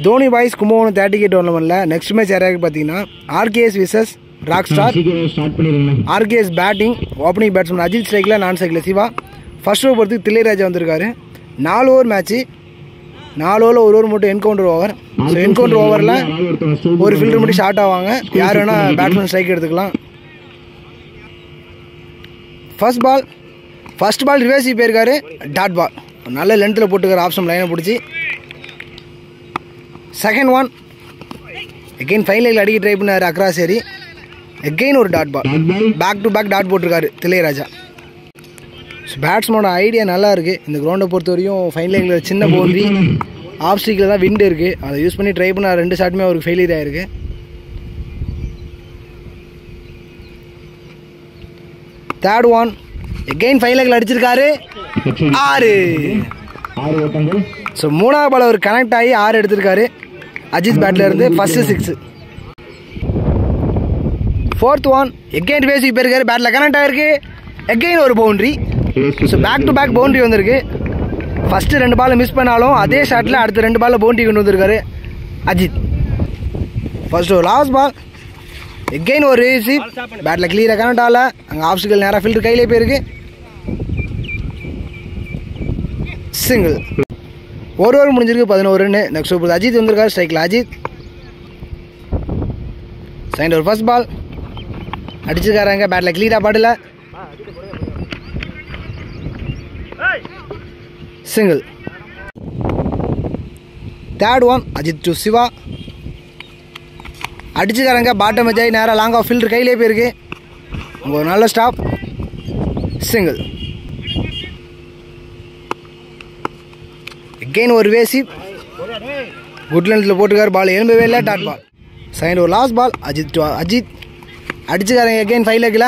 Dhoni boys Kumbakonam thirty K டோர்னமெண்ட்டில் next match யாராவது பார்த்தீங்கன்னா ஆர்கேஎஸ் விசஸ் ராக் ஸ்டார் சீக்கிரம் ஸ்டார்ட் பண்ணிடுங்க RKS batting opening batsman Ajith ஸ்ட்ரைக்கில் நான் சைக்கிள் சிவா ஃபர்ஸ்ட் ஓவர் பொறுத்து தில்லைராஜா வந்திருக்காரு நாலு ஓவர் மேட்ச்சு நாலு ஓவரில் ஒரு ஓவர் மட்டும் என்கவுண்டர் ஓவர் ஸோ என்கவுண்டர் ஓவரில் யாராவது ஒருத்தவங்க ஸ்டோர் ஒரு ஃபில்டர் மட்டும் ஷார்ட் ஆவாங்க யார் வேணால் பேட்ஸ்மேன் ஸ்ட்ரைக் எடுத்துக்கலாம் ஃபர்ஸ்ட் பால் ஃபர்ஸ்ட் பால் ரிவர்ஸி போயிருக்காரு டாட் பால் நல்ல லென்த்தில் போட்டுக்காரு ஆப்ஷன் லைனை பிடிச்சி செகண்ட் ஒன் எகெயின் ஃபைனல் அடிக்க ட்ரை பண்ணார் அக்ராசேரி எகெயின் ஒரு dot ball dot ball back to back dot போட்டிருக்காரு திளையராஜா ஸோ பேட்ஸ்மேனோட ஐடியா நல்லா இருக்குது இந்த கிரவுண்டை பொறுத்த வரையும் ஃபைனல் சின்ன பவுண்டரி ஆஃப் ஸ்ட்ரீக்கில் தான் விண்டு இருக்குது அதை யூஸ் பண்ணி ட்ரை பண்ண ரெண்டு ஷாட்டுமே அவருக்கு ஃபெயிலியர் ஆயிருக்கு தேர்ட் ஒன் எகெயின் ஃபைனல் அடிச்சிருக்காரு Excellent. ஆறு ஆறு ஓட்டங்கள் ஸோ மூணாவது பால் அவர் கனெக்ட் ஆகி ஆறு எடுத்திருக்காரு அஜித் பேட்ல இருந்து first six fourth one again basic போயிருக்காரு பேட்டில் கனெக்ட் ஆயிருக்கு எகெயின் ஒரு boundary so back to back boundary வந்திருக்கு ஃபர்ஸ்ட் ரெண்டு பால் மிஸ் பண்ணாலும் அதே ஷாட்டில் அடுத்த ரெண்டு பால்ல பவுண்டரி கொண்டு வந்திருக்காரு அஜித் ஃபர்ஸ்ட் ஒரு லாஸ்ட் பால் எகெயின் ஒரு ரிசீவ் பேட்டில் கிளியராக கனெக்ட் ஆகல அங்கே ஆப்ஸ்டிக்கல் நேராக ஃபில்டர் கையிலே போயிருக்கு சிங்கிள் ஒரு ஓவர் முடிஞ்சிருக்கு பதினோரு ரன்னு நெக்ஸ்ட் ஓவர் அஜித் வந்திருக்காரு ஸ்ட்ரைக்கில் அஜித் செகண்ட் ஒரு ஃபர்ஸ்ட் பால் அடிச்சிருக்காருங்க பேட்டில் கிளியராக பாடல single third one Ajith to Siva அடிச்சுக்காரங்க பாட்டம் வச்சாய் நேராக லாங் ஆஃப் ஃபில்டர் கையிலே போயிருக்கு உங்க ஒரு நல்ல ஸ்டாப் சிங்கிள் எகெயின் ஒரு வேசி குட் லென்த்தில் போட்டுக்கார் பால் எலும்பவே இல்லை டாட் பால் செகண்ட் ஒரு last ball Ajith to Ajith அடிச்சுக்காரங்க எகெயின் ஃபைவ் லெக்கில்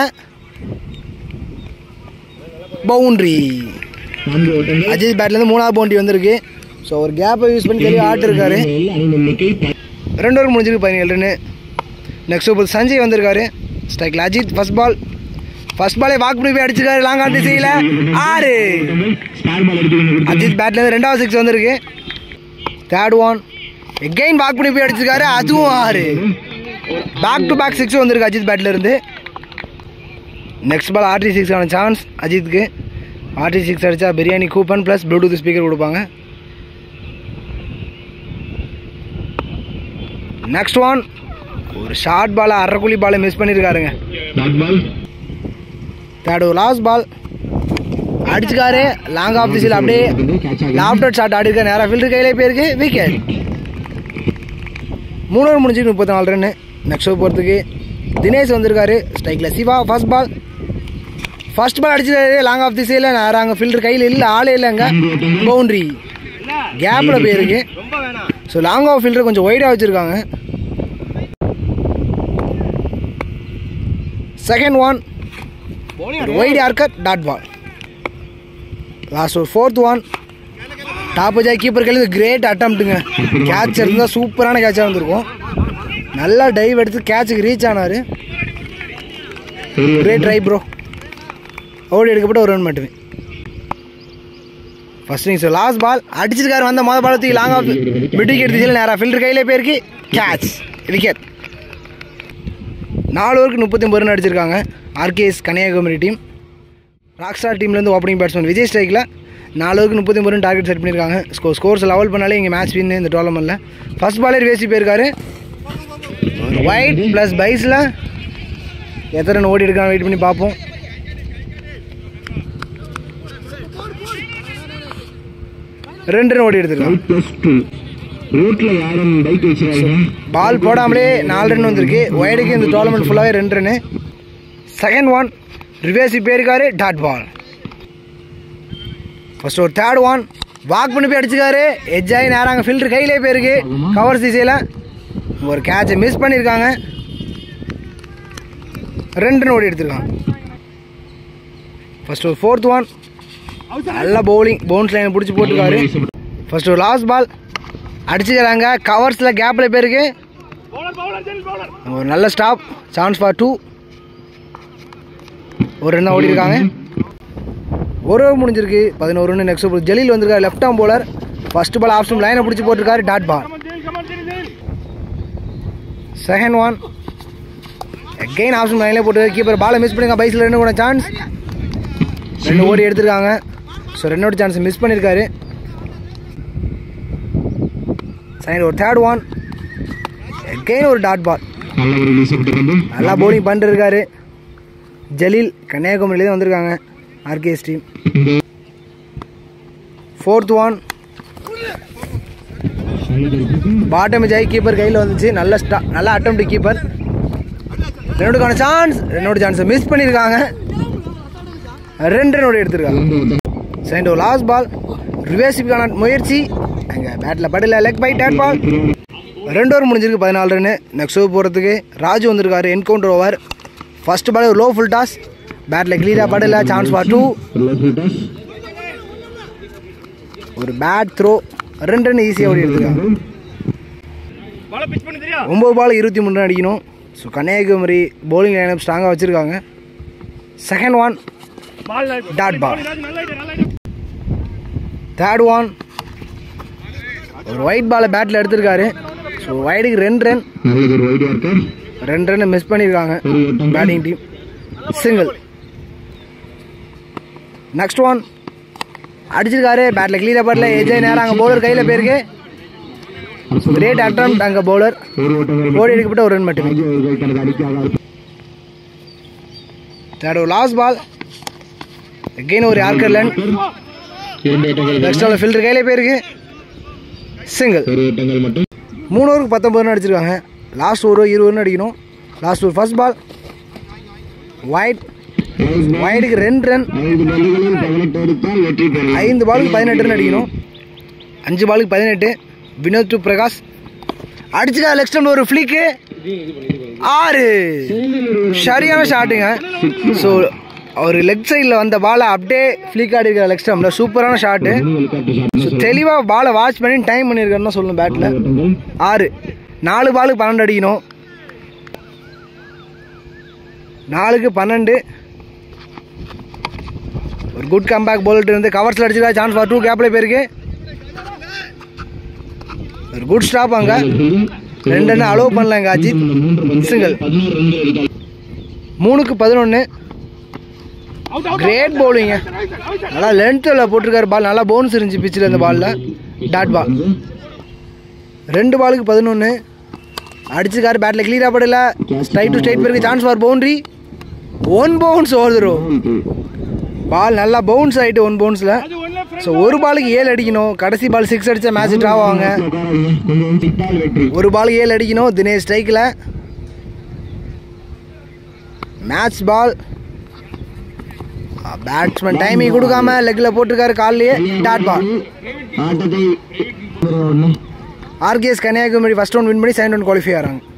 பவுண்ட்ரி நான்கு ஓட்டங்கள் அஜித் பேட்லேருந்து மூணாவது பவுண்ட்ரி வந்திருக்கு ஸோ ஒரு கேப்பை யூஸ் பண்ணி தெளிவாக ஆட்டிருக்காரு அணியின் எண்ணிக்கை ப- ரெண்டு ஓவர் முடிஞ்சிருக்கு பதினேழு ரன்னு நெக்ஸ்ட் ஓவர் சஞ்சய் வந்திருக்காரு ஸ்ட்ரைக்கில் அஜித் ஃபர்ஸ்ட் பால் ஃபர்ஸ்ட் பாலே வாக் பண்ணி போய் அடிச்சிருக்காரு லாங் ஆன் திசையில் ஆறு ஓட்டங்கள் ஸ்டார் பால் எடுத்து கொடுத்து அஜித் பேட்லேருந்து ரெண்டாவது சிக்ஸ் வந்திருக்கு தேர்ட் ஒன் எகெயின் வாக் பண்ணி போய் அடிச்சிருக்காரு அதுவும் ஆறு பேக் டு பேக் சிக்ஸ் வந்திருக்கு அஜித் பேட்ல இருந்து நெக்ஸ்ட் பால் ஆர்டி சிக்ஸான சான்ஸ் அஜித்துக்கு ஆர்டி சிக்ஸ் அடித்தா biryani coupon plus Bluetooth speaker கொடுப்பாங்க நெக்ஸ்ட் ஒன் ஒரு ஷார்ட் பாலை அரைக்குழி பாலை மிஸ் பண்ணியிருக்காருங்க டாட் பால் தேர்ட் ஒரு லாஸ்ட் பால் அடிச்சுக்காரு லாங் ஆஃப் திசையில் அப்படியே கேட்ச் ஆகுது லாப்டாப் ஷாட் ஆடி இருக்க நேராக ஃபில்டர் கையிலே போயிருக்கு விக்கெட் மூணு ஓவர் முடிஞ்சு முப்பத்தி நாலு ரன்னு நெக்ஸ்ட் ஓவர் போகிறதுக்கு தினேஷ் வந்திருக்காரு ஸ்ட்ரைக்கில் Siva first ball first ball அடிச்சிருக்காரு லாங் ஆஃப் திசையில் நேராக அங்கே ஃபில்டர் கையில் இல்லை ஆளே இல்லைங்க பவுண்ட்ரி கேப்பில் போயிருக்கு ஸோ லாங் ஆஃப் ஃபில்டர் கொஞ்சம் ஒய்டாக வச்சுருக்காங்க second one wide yorker dot ball last ஒரு fourth one top Jai keeper கையில் கிரேட் அட்டம்ப்ட்டுங்க கேட்ச் இருந்தால் சூப்பரான கேட்சாக வந்திருக்கும் நல்லா டைவ் எடுத்து கேட்சுக்கு ரீச் ஆனார் கிரேட் ட்ரை ப்ரோ ஓடி எடுக்கப்பட்ட ஒரு ரன் மட்டுமே ஃபர்ஸ்ட் இன்னிங்ஸ் லாஸ்ட் பால் அடிச்சிருக்காரு வந்த மொதல் பால் தூக்கி லாங் ஆஃப் மிட் விக்கெட் திசையில் நேராக ஃபில்டர் கையிலே போயிருக்கு கேட்ச் விக்கெட் நாலு ஓவருக்கு முப்பத்தி ஒம்பது ரன் அடிச்சிருக்காங்க RKS Kanyakumari team rock star டீம்லேருந்து ஓப்பனிங் பேட்ஸ்மேன் விஜய் ஸ்ட்ரைக்கில் நாலு ஓவருக்கு முப்பத்தி ஒம்பது ரன் டார்கெட் செட் பண்ணியிருக்காங்க ஸ்கோ ஸ்கோர்ஸ் லெவல் பண்ணாலே இங்கே மேட்ச் வின் இந்த டோர்னமெண்ட்டில் ஃபர்ஸ்ட் பாலர் வேசி போயிருக்காரு ஒயிட் ப்ளஸ் பைஸில் எத்தனை ரன் ஓடி இருக்கான்னு வெயிட் பண்ணி பார்ப்போம் ரெண்டு ரன் ஓடி எடுத்திருக்காங்க ஃபைவ் ப்ளஸ் டூ ரோட்ல யாரும் பைக் வச்சிருக்காங்க பால் போடாமலே நாலு ரன் வந்திருக்கு ஒயடுக்கு இந்த டோர்னமெண்ட் ஃபுல்லாகவே ரெண்டு ரன்னு செகண்ட் ஒன் ரிவேசி போயிருக்காரு டாட் பால் ஃபர்ஸ்ட் ஒரு தேர்ட் ஒன் வாக் பண்ணி போய் அடிச்சுக்காரு எட்ஜ் ஆகி நேரம் அங்கே ஃபில்டர் கையிலே போயிருக்கு கவர் திசையில் ஒரு கேட்சை மிஸ் பண்ணியிருக்காங்க ரெண்டு ரன் ஓடி எடுத்திருக்காங்க ஃபர்ஸ்ட் ஒரு ஃபோர்த் ஒன் நல்ல பவுலிங் பவுன்ஸ் லைனை பிடிச்சி போட்டிருக்காரு ஃபர்ஸ்ட் ஒரு லாஸ்ட் பால் அடிச்சுக்கிறாங்க கவர்ஸில் கேப்பில் போயிருக்கு ஒரு நல்ல ஸ்டாப் சான்ஸ் ஃபார் டூ ஒரு ரன் ஓடி இருக்காங்க ஒரு ஓவர் முடிஞ்சிருக்கு பதினோரு ரன் நெக்ஸ்ட் ஜலீல் வந்திருக்காரு left arm bowler first ball of லைனை பிடிச்சி போட்டிருக்காரு dot ball second one again option லைன்ல போட்டு கீப்பர் பாலை மிஸ் பண்ணிருக்காங்க பைஸில் ரெண்டு கூட சான்ஸ் ரெண்டு ஓடி எடுத்திருக்காங்க ஸோ ரெண்டோட சான்ஸ் மிஸ் பண்ணியிருக்காரு செகண்ட் ஒரு தேர்ட் ஒன் அகெயின் ஒரு டாட் பால் நல்ல ஒரு ரிலீஸ் விட்டுருந்து நல்லா பவுலிங் பண்ணிட்டு இருக்காரு ஜலீல் கன்னியாகுமரியிலேருந்து வந்திருக்காங்க RKS team fourth one bottom Jai keeper கையில் வந்துச்சு நல்ல ஸ்டா நல்ல அட்டம் கீப்பர் ரெண்டுக்கான சான்ஸ் ரெண்டோட சான்ஸை மிஸ் பண்ணியிருக்காங்க ரெண்டு ரனோட எடுத்திருக்காங்க செகண்ட் ஒரு லாஸ்ட் பால் ரிவேர்ஸுக்கான முயற்சி அங்கே பேட்டில் படல லெக் பை டேட் பால் ரெண்டு ஓவர் முடிஞ்சிருக்கு பதினாலு ரன்னு நெக்ஸ்ட் ஓவர் போகிறதுக்கு ராஜு வந்திருக்காரு என்கவுண்டர் ஓவர் ஃபர்ஸ்ட் பால் ஒரு லோ ஃபுல் டாஸ் பேட்டில் கிளியராக படல சான்ஸ் ஃபார் டூ ஒரு பேட் த்ரோ ரெண்டு ரன் ஈஸியாக ஓடி எடுத்துருக்காங்க ஒம்பது பால் இருபத்தி மூணு ரன் அடிக்கணும் ஸோ கன்னியாகுமரி bowling லைனப் ஸ்ட்ராங்காக வச்சுருக்காங்க second one dot ball third one ஒரு ஒயிட் பாலை பேட்டில் எடுத்திருக்காரு ஸோ ஒயிடுக்கு ரெண்டு ரன் நல்லது ஒரு ஐடியா இருக்கா ரெண்டு ரன் மிஸ் பண்ணியிருக்காங்க batting team single next one அடிச்சிருக்காரு பேட்டில் கிளியராக படல எஜய் நேரம் அங்கே பவுலர் கையில் போயிருக்கு கிரேட் அட்டம் அங்கே பவுலர் ஒரு ஓட்டங்கள் ஓடி எடுக்கப்பட்ட ஒரு ரன் மட்டுமே ராஜு அவர்கள் தனது அடிக்காக தேர்ட் ஒரு லாஸ்ட் பால் அகெயின் ஒரு யார்கர் லேன் இரண்டு ஓட்டங்கள் நெக்ஸ்ட் பால் ஃபில்டர் கையிலே போயிருக்கு சிங்கிள் ஒரு ஓட்டங்கள் மட்டும் மூணு ஓவருக்கு பத்தொம்பது ரன் அடிச்சிருக்காங்க லாஸ்ட் ஒரு இருபது ரன் அடிக்கணும் லாஸ்ட் ஒரு ஃபர்ஸ்ட் பால் ஒயிட் ஒயிடுக்கு ரெண்டு ரன் ஐந்து பந்துகளில் பதினெட்டு எடுத்தால் வெற்றி பெறலாம் ஐந்து பாலுக்கு பதினெட்டு ரன் அடிக்கணும் அஞ்சு பாலுக்கு பதினெட்டு வினோத் டு பிரகாஷ் அடிச்சுக்கா லெக்ஸ்ட் ஒரு ஃப்ளிக்கு ஆறு சரியான ஷாட்டுங்க ஸோ அவர் லெக் சைடில் வந்த பாலை அப்படியே ஃப்ளிக் ஆடி இருக்கிற லெக் ஸ்டம்பில் சூப்பரான ஷாட்டு வெளிக்காட்டு ஷாட் தெளிவாக பாலை வாட்ச் பண்ணி டைம் பண்ணியிருக்காருன்னு தான் சொல்லணும் பேட்டில் ஓட்டங்கள் ஆறு நாலு பாலுக்கு பன்னெண்டு அடிக்கணும் நாலுக்கு பன்னெண்டு ஒரு குட் கம்பேக் போல்ட் இருந்து கவர்ஸில் அடிச்சிருக்கா சான்ஸ் ஃபார் டூ கேப்ல போயிருக்கு ஒரு குட் ஸ்டாப் அங்கே ரெண்டு ரன் அலோவ் பண்ணல எங்க அஜித் மூன்று பந்து சிங்கிள் பதினோரு ரன்கள் எடுத்தால் மூணுக்கு பதினொன்று கிரேட் பவுலிங்க நல்லா லென்த்தில் போட்டிருக்காரு பால் நல்லா பவுன்ஸ் இருந்துச்சு பிச்சில் இந்த பாலில் டாட் பால் ரெண்டு பாலுக்கு பதினொன்று அடிச்சிருக்காரு பேட்டில் கிளியராக படல ஸ்ட்ரைட் டு ஸ்ட்ரைட் போயிருக்கு chance for boundary one bounce ஓடுறோம் பால் நல்லா பவுன்ஸ் ஆகிட்டு ஒன் பவுன்ஸில் ஸோ ஒரு பாலுக்கு ஏழு அடிக்கணும் கடைசி பால் சிக்ஸ் அடித்தா மேட்ச் ட்ரா ஆவாங்க கொஞ்சம் சித்தால் வெற்றி ஒரு பாலுக்கு ஏழு அடிக்கணும் தினேஷ் ஸ்ட்ரைக்கில் மேட்ச் பால் பேட்ஸ்மேன் டைமிங் கொடுக்காம லெக்கில் போட்டிருக்காரு கால்லையே டாட் பால் ஆட்டத்தை ஒன்று RKS Kanyakumari first round win பண்ணி செகண்ட் ரவுண்ட் குவாலிஃபை ஆகிறாங்க